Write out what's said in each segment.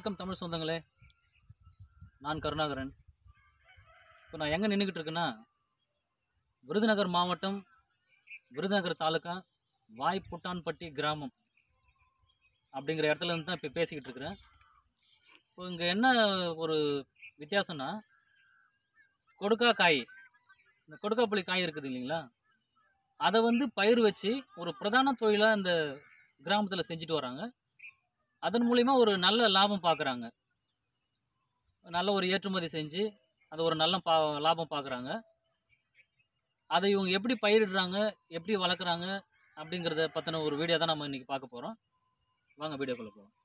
வணக்கம் தமிழ் சொந்தங்களே நான் கருணாகரன் இப்போ நான் எங்கே நின்றுக்கிட்டு இருக்கேன்னா விருதுநகர் மாவட்டம் விருதுநகர் தாலுக்கா வாய்ப்புட்டான்பட்டி கிராமம் அப்படிங்கிற இடத்துல இருந்து தான் இப்போ பேசிக்கிட்டு இருக்கிறேன் இப்போ இங்கே என்ன ஒரு வித்தியாசம்னா கொடுக்கா காய் இந்த கொடுக்காப்புளி காய் இருக்குது இல்லைங்களா அதை வந்து பயிர் வச்சு ஒரு பிரதான தொழிலாக இந்த கிராமத்தில் செஞ்சுட்டு வராங்க அதன் மூலிமா ஒரு நல்ல லாபம் பார்க்குறாங்க நல்ல ஒரு ஏற்றுமதி செஞ்சு அது ஒரு நல்ல பா லாபம் பார்க்குறாங்க அதை இவங்க எப்படி பயிரிடுறாங்க எப்படி வளர்க்குறாங்க அப்படிங்கிறத பற்றின ஒரு வீடியோ தான் நம்ம இன்றைக்கி பார்க்க போகிறோம் வாங்க வீடியோக்குள்ளே போகலாம்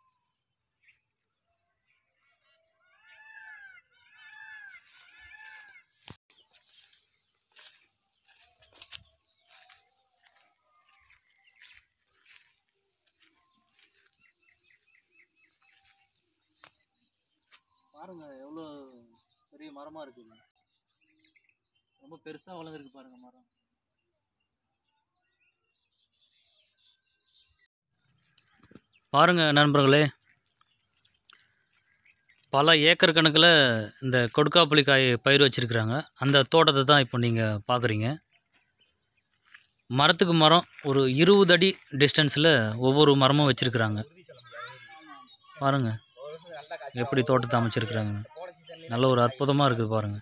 பாருங்க எவ்வளோ பெரிய மரமாக இருக்குங்க ரொம்ப பெருசாக வளர்ந்துருக்கு பாருங்க மரம் பாருங்க நண்பர்களே பல ஏக்கர் கணக்கில் இந்த கொடுக்காப்புளி காய் பயிர் வச்சுருக்குறாங்க அந்த தோட்டத்தை தான் இப்போ நீங்கள் பார்க்குறீங்க மரத்துக்கு மரம் ஒரு இருபது அடி டிஸ்டன்ஸில் ஒவ்வொரு மரமும் வச்சுருக்குறாங்க பாருங்க எப்படி தோட்டத்தை அமைச்சிருக்கிறாங்க நல்ல ஒரு அற்புதமாக இருக்குது பாருங்கள்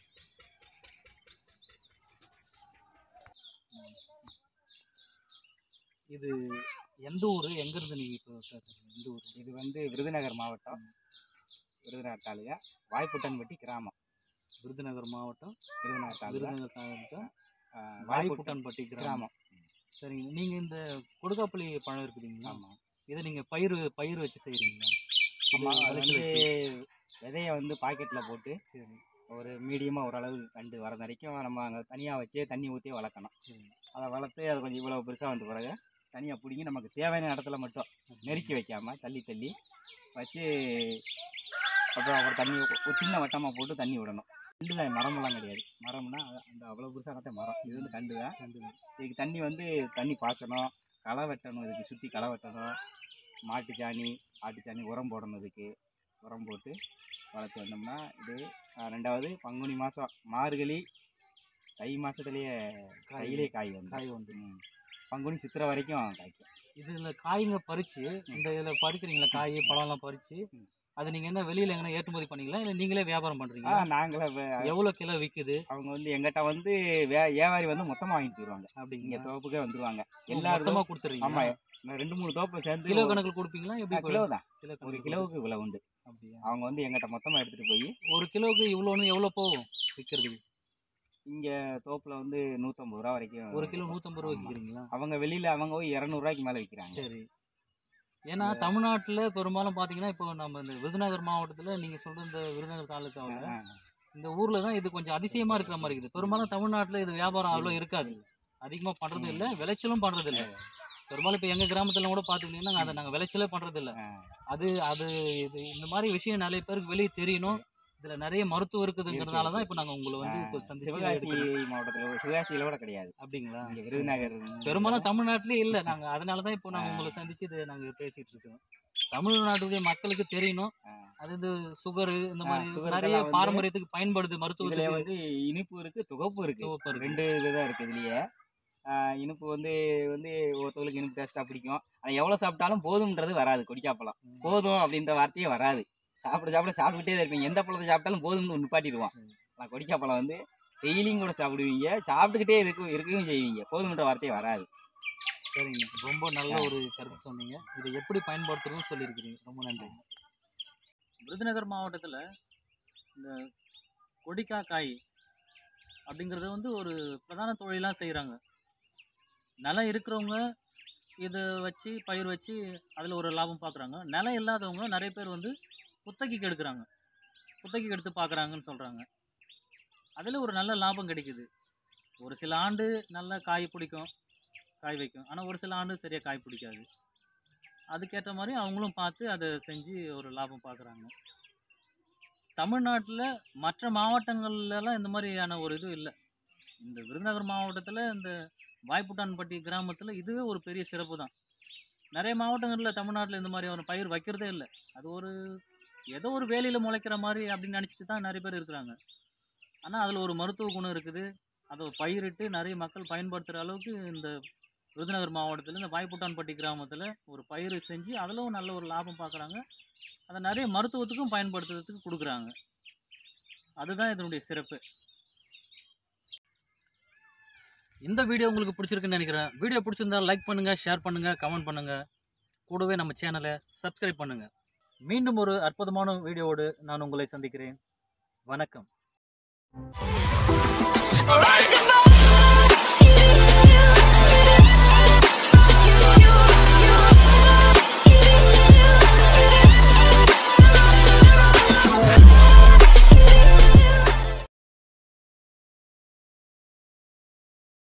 இது எந்த ஊர் எங்கேருந்து நீங்கள் இப்போ பேசுகிறீங்க எந்த ஊர் இது வந்து விருதுநகர் மாவட்டம் விருதுநகர் தாலுகா வாய்ப்புட்டன்பட்டி கிராமம் விருதுநகர் மாவட்டம் விருதுநகர் தாலுகா விருதுநகர் தாலுக்கா ஆஹ், வாய்ப்புட்டன் வாய்ப்புட்டான்பட்டி கிராமம் கிராமம் சரிங்க நீங்கள் இந்த கொடுக்காப்புளி பழம் இருக்குதுங்களா ஆமாம் இதை நீங்கள் பயிர் பயிர் வச்சு செய்கிறீங்களா ஆமாம் அது விளைச்சல் வந்து வச்சு விதைய வந்து பாக்கெட்டில் போட்டு சரி ஒரு மீடியமாக ஓரளவு கண்டு வர வரைக்கும் நம்ம அங்கே தனியாக வச்சு தண்ணி ஊற்றி வளர்க்கணும் சரி அதை வளர்த்து அது கொஞ்சம் இவ்வளோ பெருசாக வந்த பிறகு தனியாக பிடிங்கி நமக்கு தேவையான இடத்துல மட்டும் நெருக்கி வைக்காமல் தள்ளி தள்ளி வச்சு அப்புறம் ஒரு தண்ணி ஒரு சின்ன வட்டமாக போட்டு தண்ணி விடணும் கண்டு தான் மரமெல்லாம் கிடையாது மரம்னா அது- அந்த அவ்வளோ பெருசாக மரம் இது வந்து கண்டு தான் இதுக்கு தண்ணி வந்து தண்ணி பாய்ச்சணும் களை வெட்டணும் இதுக்கு சுற்றி களை வெட்டணும் மாட்டு சாணி ஆட்டு சாணி உரம் போடணும் இதுக்கு உரம் போட்டு வளர்த்து வந்தோம்னா இது ஆஹ், ரெண்டாவது பங்குனி மாதம் மார்கழி தை மாதத்துலேயே கையிலே காய் வந்து காய் வந்து ம். பங்குனி சித்திரை வரைக்கும் காய்க்கும் இதில் காய்ங்க பறித்து இந்த இதில் பறிக்கிறீங்களா காய் பழம்லாம் பறித்து ம். அது நீங்கள் என்ன வெளியில் எங்கன்னா ஏற்றுமதி பண்ணீங்களா இல்லை நீங்களே வியாபாரம் ஆ பண்ணுறீங்களா நாங்களே வே- எவ்வளோ கிலோ விற்குது அவங்க வந்து எங்கிட்ட வந்து வே வியாபாரி வந்து மொத்தமாக வாங்கிட்டு போயிடுவாங்க இங்கே அப்படிங்க தோப்புக்கே வந்துருவாங்க எல்லாருமா எல்லாரும் கொடுத்துறீங்க ஆமாம் நான் ரெண்டு மூணு தோப்பு சேர்ந்து கிலோ கணக்கில் கொடுப்பீங்களா எப்படி கிலோ தான் கிலோ ஒரு கணக்குல கிலோவுக்கு இவ்வளோ உண்டு அப்படியா அவங்க வந்து எங்கிட்ட மொத்தமாக எடுத்துகிட்டு போய் ஒரு கிலோவுக்கு இவ்வளோன்னு எவ்வளோ போகும் விற்கிறதுக்கு இங்கே தோப்பில் வந்து நூற்றம்பது ரூபா வரைக்கும் ஒரு கிலோ நூற்றம்பது ரூபா ஆமா. விற்கிறீங்களா அவங்க வெளியில் அவங்க போய் இரநூறுவாய்க்கு மேலே விற்கிறாங்க சரி ஏன்னா தமிழ்நாட்டில் பெரும்பாலும் பார்த்தீங்கன்னா இப்போ நம்ம இந்த விருதுநகர் மாவட்டத்தில் நீங்கள் சொல்கிற இந்த விருதுநகர் தாலுக்காவில் இந்த ஊரில் தான் இது கொஞ்சம் அதிசயமாக இருக்கிற மாதிரி இருக்குது பெரும்பாலும் தமிழ்நாட்டில் இது வியாபாரம் அவ்வளோ இருக்காது அதிகமாக பண்ணுறது இல்லை விளைச்சலும் பண்ணுறது இல்லை பெரும்பாலும் இப்போ எங்கள் கிராமத்தில் கூட பார்த்துக்கிட்டிங்கன்னா அதை நாங்கள் விளைச்சலே பண்ணுறது இல்லை அது அது இது இந்த மாதிரி விஷயம் நிறைய பேருக்கு வெளியே தெரியணும் இதில் நிறைய மருத்துவம் இருக்குதுங்கிறதுனால தான் இப்போ நாங்கள் உங்களை வந்து இப்போ சந்திச்சு சிவகாசி எடுக்கிறோம். மாவட்டத்தில் சிவகாசியில் கூட கிடையாது அப்படிங்களா இங்கே விருதுநகர் பெரும்பாலும் தமிழ்நாட்டிலே இல்லை நாங்கள் அதனால தான் இப்போ நாங்கள் உங்களை சந்திச்சு இதை நாங்கள் பேசிகிட்டு இருக்கோம் தமிழ்நாட்டுடைய மக்களுக்கு தெரியணும் ஆ. அது இது சுகரு இந்த ஆ, மாதிரி சுகருக்கெல்லாம் நிறைய வந்து பாரம்பரியத்துக்கு பயன்படுது இதில் மருத்துவத்துக்கு வந்து இனிப்பு இருக்குது துகப்பு இருக்குது சிவப்பு இருக்கு. ரெண்டு விதம் இருக்குது இதுலேயே இனிப்பு வந்து வந்து ஒருத்தவங்களுக்கு இனிப்பு டேஸ்ட்டாக பிடிக்கும் ஆனால் எவ்வளோ சாப்பிட்டாலும் போதும்ன்றது வராது கொடிக்காப்பழம் ம். போதும் அப்படின்ற வார்த்தையே வராது சாப்பிட சாப்பிட சாப்பிட்டுட்டே தான் இருப்பீங்க எந்த பழத்தை சாப்பிட்டாலும் போதும்னு நிப்பாட்டிடுவோம் ம். ஆனால் கொடிக்காப்பழம் வந்து டெய்லியும் கூட சாப்பிடுவீங்க சாப்பிட்டுக்கிட்டே இருக்க இருக்கவும் செய்வீங்க போதும்ன்ற வார்த்தையே வராது சரிங்க ரொம்ப நல்ல ஒரு கருத்து சொன்னீங்க இதை எப்படி பயன்படுத்துறதுன்னு சொல்லியிருக்கிறீங்க ரொம்ப நன்றி விருதுநகர் மாவட்டத்தில் இந்த கொடிக்கா காய் அப்படிங்கிறது வந்து ஒரு பிரதான தொழிலாக செய்கிறாங்க நிலம் இருக்கிறவங்க இதை வச்சு பயிர் வச்சு அதில் ஒரு லாபம் பார்க்குறாங்க நிலம் இல்லாதவங்க நிறைய பேர் வந்து குத்தகைக்கு எடுக்கிறாங்க குத்தகைக்கு எடுத்து பார்க்குறாங்கன்னு சொல்கிறாங்க அதில் ஒரு நல்ல லாபம் கிடைக்குது ஒரு சில ஆண்டு நல்ல காய் பிடிக்கும் காய் வைக்கும் ஆனால் ஒரு சில ஆண்டு சரியாக காய் பிடிக்காது அதுக்கேற்ற மாதிரி அவங்களும் பார்த்து அதை செஞ்சு ஒரு லாபம் பார்க்குறாங்க தமிழ்நாட்டில் மற்ற மாவட்டங்கள்லலாம் இந்த மாதிரியான ஒரு இது இல்லை இந்த விருதுநகர் மாவட்டத்தில் இந்த வாய்ப்புட்டான்பட்டி கிராமத்தில் இதுவே ஒரு பெரிய சிறப்பு தான் நிறைய மாவட்டங்களில் தமிழ்நாட்டில் இந்த மாதிரி ஒரு பயிர் வைக்கிறதே இல்லை அது ஒரு ஏதோ ஒரு வேலியில் முளைக்கிற மாதிரி அப்படின்னு நினச்சிட்டு தான் நிறைய பேர் இருக்கிறாங்க ஆனால் அதில் ஒரு மருத்துவ குணம் இருக்குது அதை பயிரிட்டு நிறைய மக்கள் பயன்படுத்துகிற அளவுக்கு இந்த விருதுநகர் மாவட்டத்தில் இந்த வாய்ப்புட்டான்பட்டி கிராமத்தில் ஒரு பயிர் செஞ்சு அதிலும் நல்ல ஒரு லாபம் பார்க்குறாங்க அதை நிறைய மருத்துவத்துக்கும் பயன்படுத்துறதுக்கு கொடுக்குறாங்க அதுதான் இதனுடைய சிறப்பு இந்த வீடியோ உங்களுக்கு பிடிச்சிருக்குன்னு நினைக்கிறேன் வீடியோ பிடிச்சிருந்தா லைக் பண்ணுங்கள் ஷேர் பண்ணுங்கள் கமெண்ட் பண்ணுங்கள் கூடவே நம்ம சேனலை சப்ஸ்கிரைப் பண்ணுங்கள் மீண்டும் ஒரு அற்புதமான வீடியோவோடு நான் உங்களை சந்திக்கிறேன் வணக்கம் Alright.